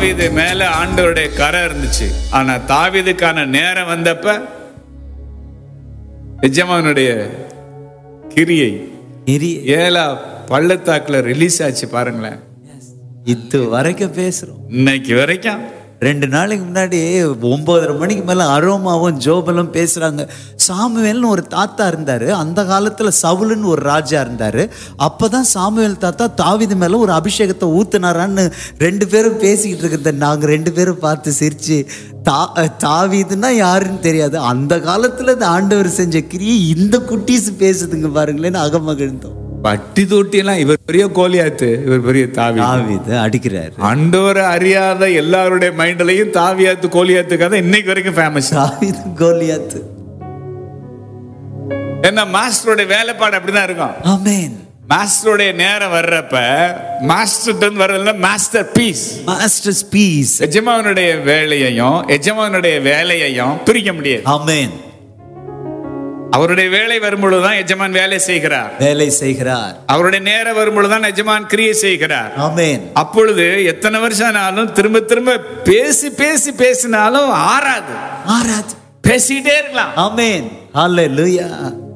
தாவீது மேல ஆண்டவருடைய கரை இருந்துச்சு ஆனா தாவீதுக்கான நேரம் வந்தப்ப எஜமானுடைய கிரியை எரி ஏலா பள்ளத்தாக்குல ரிலீஸ் ஆச்சு பாருங்களேன் இது வரைக்கும் பேசுறோம் இன்னைக்கு வரைக்கும் ரெண்டு நாளைக்கு முன்னாடி ஒன்பதரை மணிக்கு மேல அரோமாவும் ஜோபலும் பேசுறாங்க சாமுவேல்னு ஒரு தாத்தா இருந்தாரு அந்த காலத்துல சவுலுன்னு ஒரு ராஜா இருந்தாரு அப்பதான் சாமுவேல் தாத்தா தாவிது மேல ஒரு அபிஷேகத்தை ஊத்துனாரான்னு ரெண்டு பேரும் பேசிக்கிட்டு இருக்கிறத நாங்க ரெண்டு பேரும் பார்த்து சிரிச்சு தா தாவிதுன்னா யாருன்னு தெரியாது அந்த காலத்துல இந்த ஆண்டவர் செஞ்ச கிரியை இந்த குட்டீஸ் பேசுதுங்க பாருங்களேன்னு அகமகிழ்ந்தோம் பட்டி தொட்டி எல்லாம் இவர் பெரிய கோலியாத்து இவர் பெரிய தாவி தாவிது அடிக்கிறாரு ஆண்டவரை அறியாத எல்லாருடைய மைண்ட்லயும் தாவியாத்து கோலியாத்து கதை இன்னைக்கு வரைக்கும் ஃபேமஸ் தாவிது கோலியாத்து ஏன்னா மாஸ்டருடைய வேலைப்பாடு அப்படிதான் இருக்கும் ஆமென் மாஸ்டருடைய நேரம் வர்றப்ப மாஸ்டர் வர்றதுல மாஸ்டர் பீஸ் மாஸ்டர்ஸ் பீஸ் எஜமானுடைய வேலையையும் எஜமானுடைய வேலையையும் பிரிக்க முடியாது ஆமென் அவருடைய வேலை வரும்பொழுதுதான் எஜமான் வேலை செய்கிறார் வேலை செய்கிறார் அவருடைய நேரம் வரும்பொழுதுதான் எஜமான் கிரியை செய்கிறார் ஆமென் அப்பொழுது எத்தனை வருஷம் ஆனாலும் திரும்ப திரும்ப பேசி பேசி பேசினாலும் ஆறாது ஆராத் பேசிட்டே இருக்கலாம் ஆமென் ஹalleluya